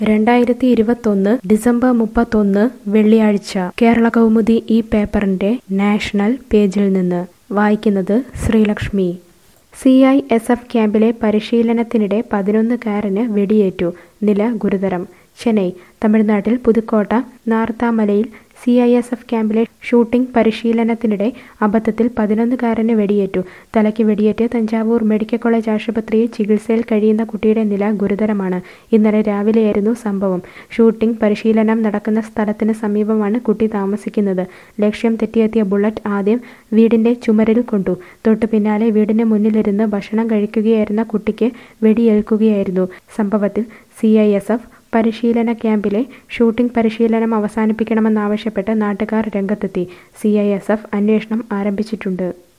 രണ്ടായിരത്തി ഇരുപത്തൊന്ന് ഡിസംബർ മുപ്പത്തൊന്ന് വെള്ളിയാഴ്ച കേരള കൗമുദി ഈ പേപ്പറിന്റെ നാഷണൽ പേജിൽ നിന്ന് വായിക്കുന്നത് Sreelakshmi C I S F ക്യാമ്പിലെ പരിശീലനത്തിനിടെ പതിനൊന്നുകാരന് വെടിയേറ്റു നില ഗുരുതരം ചെന്നൈ തമിഴ്നാട്ടിൽ പുതുക്കോട്ട നാർത്താമലയിൽ സി ഐ എസ് എഫ് ക്യാമ്പിലെ ഷൂട്ടിംഗ് പരിശീലനത്തിനിടെ അബദ്ധത്തിൽ പതിനൊന്നുകാരന് വെടിയേറ്റു തലയ്ക്ക് വെടിയേറ്റ് തഞ്ചാവൂർ മെഡിക്കൽ കോളേജ് ആശുപത്രിയിൽ ചികിത്സയിൽ കഴിയുന്ന കുട്ടിയുടെ നില ഗുരുതരമാണ് ഇന്നലെ രാവിലെയായിരുന്നു സംഭവം ഷൂട്ടിംഗ് പരിശീലനം നടക്കുന്ന സ്ഥലത്തിന് സമീപമാണ് കുട്ടി താമസിക്കുന്നത് ലക്ഷ്യം തെറ്റിയെത്തിയ ബുള്ളറ്റ് ആദ്യം വീടിന്റെ ചുമരിൽ കൊണ്ടു തൊട്ടു പിന്നാലെ വീടിന് മുന്നിലിരുന്ന് ഭക്ഷണം കഴിക്കുകയായിരുന്ന കുട്ടിക്ക് വെടിയേൽക്കുകയായിരുന്നു സംഭവത്തിൽ സി ഐ എസ് എഫ് പരിശീലന ക്യാമ്പിലെ ഷൂട്ടിംഗ് പരിശീലനം അവസാനിപ്പിക്കണമെന്നാവശ്യപ്പെട്ട് നാട്ടുകാർ രംഗത്തെത്തി സി ഐ എസ് എഫ് അന്വേഷണം ആരംഭിച്ചിട്ടുണ്ട്